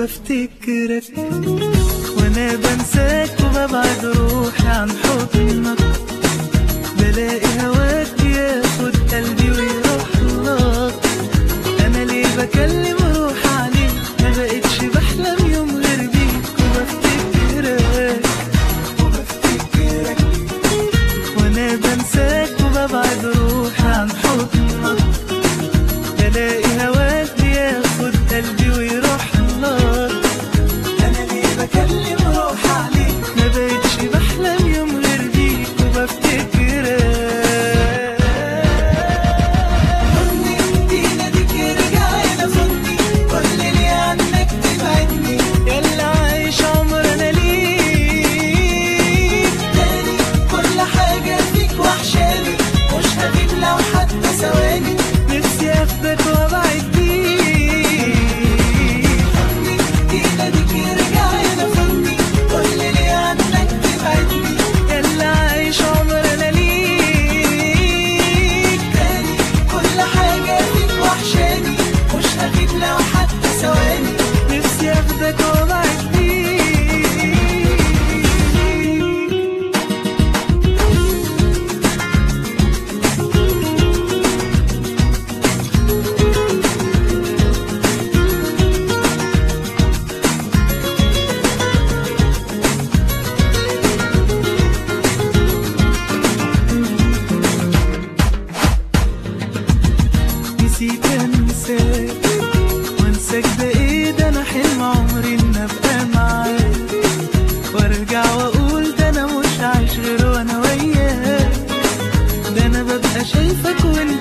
وبفتكرك وانا بنساك وببعد روحي عن حضنك بلاقي هواك ياخد قلبي ويروح لك انا ليه بكلم روح عليك ما بقتش بحلم يوم غير بيك وبفتكرك وبفتكرك وانا بنساك وببعد روحي عن حضنك بلاقي هواك بياخد قلبي ويروح لك انا ليه بكلم روح عليك ما بقتش بحلم يوم غير بيك وبفتكرك خدني ايدينا ديك رجعنا خدني كل اللي عنك تبعدني يلا عايش عمر انا ليك تاني كل حاجة فيك وحشاني مش هغيب لو حتى ثواني نفسي اخدك وابعد بيك خدني ايدينا ديك رجعنا خدني كل اللي عنك تبعدني يلا عايش عمر انا ليك تاني كل حاجة فيك وحشاني مش هغيب لو حتى ثواني نفسي اخدك وابعد بيك نسيت انساك وانساك ده ايه ده انا حلم عمري ان ابقى معاك وارجع واقول ده انا مش عايش غير وانا وياك ده انا ببقى شايفك وانت